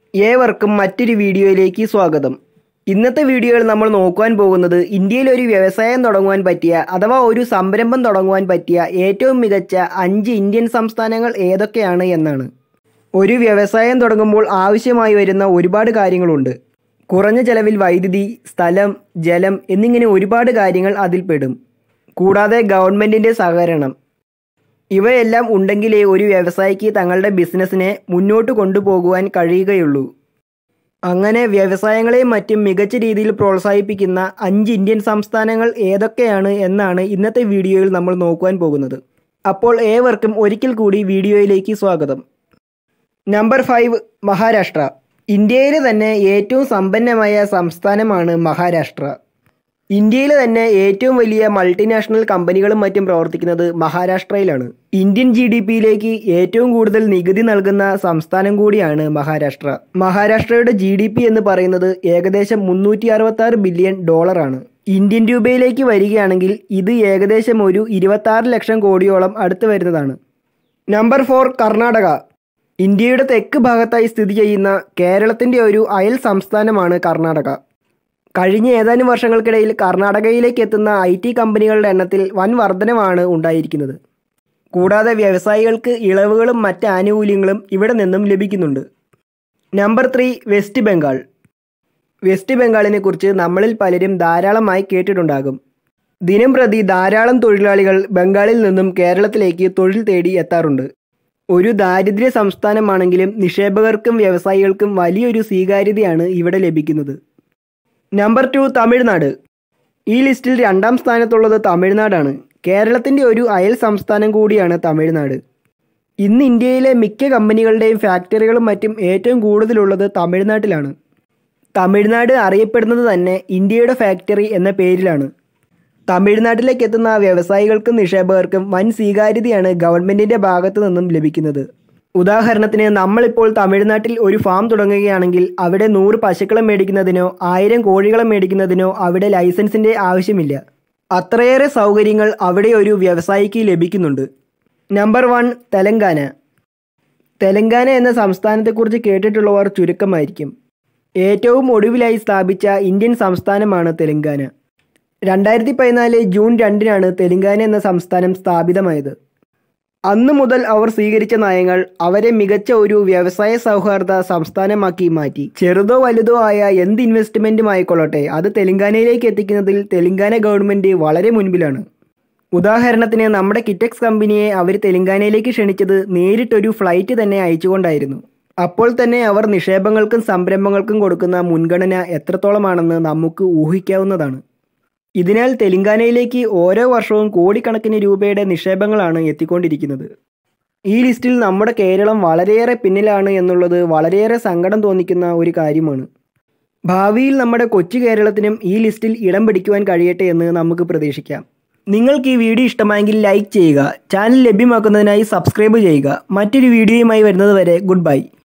ഏവർക്കും മറ്റൊരു വീഡിയോയിലേക്ക് സ്വാഗതം ഇന്നത്തെ വീഡിയോയിൽ നമ്മൾ നോക്കുവാൻ പോകുന്നത് ഇന്ത്യയിൽ ഒരു വ്യവസായം തുടങ്ങുവാൻ പറ്റിയ അഥവാ ഒരു സംരംഭം തുടങ്ങുവാൻ പറ്റിയ ഏറ്റവും മികച്ച അഞ്ച് ഇന്ത്യൻ സംസ്ഥാനങ്ങൾ ഏതൊക്കെയാണ് എന്നാണ് ഒരു വ്യവസായം തുടങ്ങുമ്പോൾ ആവശ്യമായി വരുന്ന ഒരുപാട് കാര്യങ്ങളുണ്ട് കുറഞ്ഞ ചെലവിൽ വൈദ്യുതി സ്ഥലം ജലം എന്നിങ്ങനെ ഒരുപാട് കാര്യങ്ങൾ അതിൽപ്പെടും കൂടാതെ ഗവൺമെൻറ്റിൻ്റെ സഹകരണം ഇവയെല്ലാം ഉണ്ടെങ്കിലേ ഒരു വ്യവസായിക്ക് തങ്ങളുടെ ബിസിനസ്സിനെ മുന്നോട്ട് കൊണ്ടുപോകുവാൻ കഴിയുകയുള്ളൂ അങ്ങനെ വ്യവസായങ്ങളെയും മറ്റും മികച്ച രീതിയിൽ പ്രോത്സാഹിപ്പിക്കുന്ന അഞ്ച് ഇന്ത്യൻ സംസ്ഥാനങ്ങൾ ഏതൊക്കെയാണ് എന്നാണ് ഇന്നത്തെ വീഡിയോയിൽ നമ്മൾ നോക്കുവാൻ പോകുന്നത് അപ്പോൾ ഏവർക്കും ഒരിക്കൽ കൂടി വീഡിയോയിലേക്ക് സ്വാഗതം നമ്പർ ഫൈവ് മഹാരാഷ്ട്ര ഇന്ത്യയിലെ തന്നെ ഏറ്റവും സമ്പന്നമായ സംസ്ഥാനമാണ് മഹാരാഷ്ട്ര ഇന്ത്യയിലെ തന്നെ ഏറ്റവും വലിയ മൾട്ടിനാഷണൽ കമ്പനികളും മറ്റും പ്രവർത്തിക്കുന്നത് മഹാരാഷ്ട്രയിലാണ് ഇന്ത്യൻ ജി ഡി പിയിലേക്ക് ഏറ്റവും കൂടുതൽ നികുതി നൽകുന്ന സംസ്ഥാനം കൂടിയാണ് മഹാരാഷ്ട്ര മഹാരാഷ്ട്രയുടെ ജി ഡി പി എന്ന് പറയുന്നത് ഏകദേശം മുന്നൂറ്റി അറുപത്തി ആറ് ബില്യൺ ഡോളറാണ് ഇന്ത്യൻ രൂപയിലേക്ക് വരികയാണെങ്കിൽ ഇത് ഏകദേശം ഒരു ഇരുപത്തി ലക്ഷം കോടിയോളം അടുത്ത് വരുന്നതാണ് നമ്പർ ഫോർ കർണാടക ഇന്ത്യയുടെ തെക്ക് ഭാഗത്തായി സ്ഥിതി ചെയ്യുന്ന കേരളത്തിൻ്റെ ഒരു അയൽ സംസ്ഥാനമാണ് കർണാടക കഴിഞ്ഞ ഏതാനും വർഷങ്ങൾക്കിടയിൽ കർണാടകയിലേക്ക് എത്തുന്ന ഐ ടി കമ്പനികളുടെ എണ്ണത്തിൽ വൻ വർധനമാണ് ഉണ്ടായിരിക്കുന്നത് കൂടാതെ വ്യവസായികൾക്ക് ഇളവുകളും മറ്റ് ആനുകൂല്യങ്ങളും ഇവിടെ നിന്നും ലഭിക്കുന്നുണ്ട് നമ്പർ ത്രീ വെസ്റ്റ് ബംഗാൾ വെസ്റ്റ് ബംഗാളിനെ കുറിച്ച് നമ്മളിൽ പലരും ധാരാളമായി കേട്ടിട്ടുണ്ടാകും ദിനം പ്രതി ധാരാളം തൊഴിലാളികൾ ബംഗാളിൽ നിന്നും കേരളത്തിലേക്ക് തൊഴിൽ തേടി എത്താറുണ്ട് ഒരു ദാരിദ്ര്യ സംസ്ഥാനമാണെങ്കിലും നിക്ഷേപകർക്കും വ്യവസായികൾക്കും വലിയൊരു സ്വീകാര്യതയാണ് ഇവിടെ ലഭിക്കുന്നത് നമ്പർ ടു തമിഴ്നാട് ഈ ലിസ്റ്റിൽ രണ്ടാം സ്ഥാനത്തുള്ളത് തമിഴ്നാടാണ് കേരളത്തിൻ്റെ ഒരു അയൽ സംസ്ഥാനം കൂടിയാണ് തമിഴ്നാട് ഇന്ന് ഇന്ത്യയിലെ മിക്ക കമ്പനികളുടെയും ഫാക്ടറികളും മറ്റും ഏറ്റവും കൂടുതലുള്ളത് തമിഴ്നാട്ടിലാണ് തമിഴ്നാട് അറിയപ്പെടുന്നത് തന്നെ ഇന്ത്യയുടെ ഫാക്ടറി എന്ന പേരിലാണ് തമിഴ്നാട്ടിലേക്ക് എത്തുന്ന വ്യവസായികൾക്കും നിക്ഷേപകർക്കും വൻ സ്വീകാര്യതയാണ് ഗവൺമെൻറ്റിൻ്റെ ഭാഗത്തു നിന്നും ലഭിക്കുന്നത് ഉദാഹരണത്തിന് നമ്മളിപ്പോൾ തമിഴ്നാട്ടിൽ ഒരു ഫാം തുടങ്ങുകയാണെങ്കിൽ അവിടെ നൂറ് പശുക്കളെ മേടിക്കുന്നതിനോ ആയിരം കോഴികളെ മേടിക്കുന്നതിനോ അവിടെ ലൈസൻസിൻ്റെ ആവശ്യമില്ല അത്രയേറെ സൗകര്യങ്ങൾ അവിടെ ഒരു വ്യവസായിക്ക് ലഭിക്കുന്നുണ്ട് നമ്പർ വൺ തെലങ്കാന തെലങ്കാന എന്ന സംസ്ഥാനത്തെക്കുറിച്ച് കേട്ടിട്ടുള്ളവർ ചുരുക്കമായിരിക്കും ഏറ്റവും ഒടുവിലായി സ്ഥാപിച്ച ഇന്ത്യൻ സംസ്ഥാനമാണ് തെലങ്കാന രണ്ടായിരത്തി പതിനാല് ജൂൺ രണ്ടിനാണ് തെലങ്കാന എന്ന സംസ്ഥാനം സ്ഥാപിതമായത് അന്നു മുതൽ അവർ സ്വീകരിച്ച നയങ്ങൾ അവരെ മികച്ച ഒരു വ്യവസായ സൗഹാർദ്ദ സംസ്ഥാനമാക്കി മാറ്റി ചെറുതോ വലുതോ ആയ എന്ത് ഇൻവെസ്റ്റ്മെൻറ്റും ആയിക്കൊള്ളട്ടെ അത് തെലങ്കാനയിലേക്ക് എത്തിക്കുന്നതിൽ തെലങ്കാന ഗവൺമെൻറ് വളരെ മുൻപിലാണ് ഉദാഹരണത്തിന് നമ്മുടെ കിറ്റക്സ് കമ്പനിയെ അവർ തെലങ്കാനയിലേക്ക് ക്ഷണിച്ചത് നേരിട്ടൊരു ഫ്ലൈറ്റ് തന്നെ അയച്ചുകൊണ്ടായിരുന്നു അപ്പോൾ തന്നെ അവർ നിക്ഷേപങ്ങൾക്കും സംരംഭങ്ങൾക്കും കൊടുക്കുന്ന മുൻഗണന എത്രത്തോളമാണെന്ന് നമുക്ക് ഊഹിക്കാവുന്നതാണ് ഇതിനാൽ തെലങ്കാനയിലേക്ക് ഓരോ വർഷവും കോടിക്കണക്കിന് രൂപയുടെ നിക്ഷേപങ്ങളാണ് എത്തിക്കൊണ്ടിരിക്കുന്നത് ഈ ലിസ്റ്റിൽ നമ്മുടെ കേരളം വളരെയേറെ പിന്നിലാണ് എന്നുള്ളത് വളരെയേറെ സങ്കടം തോന്നിക്കുന്ന ഒരു കാര്യമാണ് ഭാവിയിൽ നമ്മുടെ കൊച്ചു കേരളത്തിനും ഈ ലിസ്റ്റിൽ ഇടം പിടിക്കുവാൻ കഴിയട്ടെ എന്ന് നമുക്ക് പ്രതീക്ഷിക്കാം നിങ്ങൾക്ക് ഈ വീഡിയോ ഇഷ്ടമായെങ്കിൽ ലൈക്ക് ചെയ്യുക ചാനൽ ലഭ്യമാക്കുന്നതിനായി സബ്സ്ക്രൈബ് ചെയ്യുക മറ്റൊരു വീഡിയോയുമായി വരുന്നത് വരെ ഗുഡ് ബൈ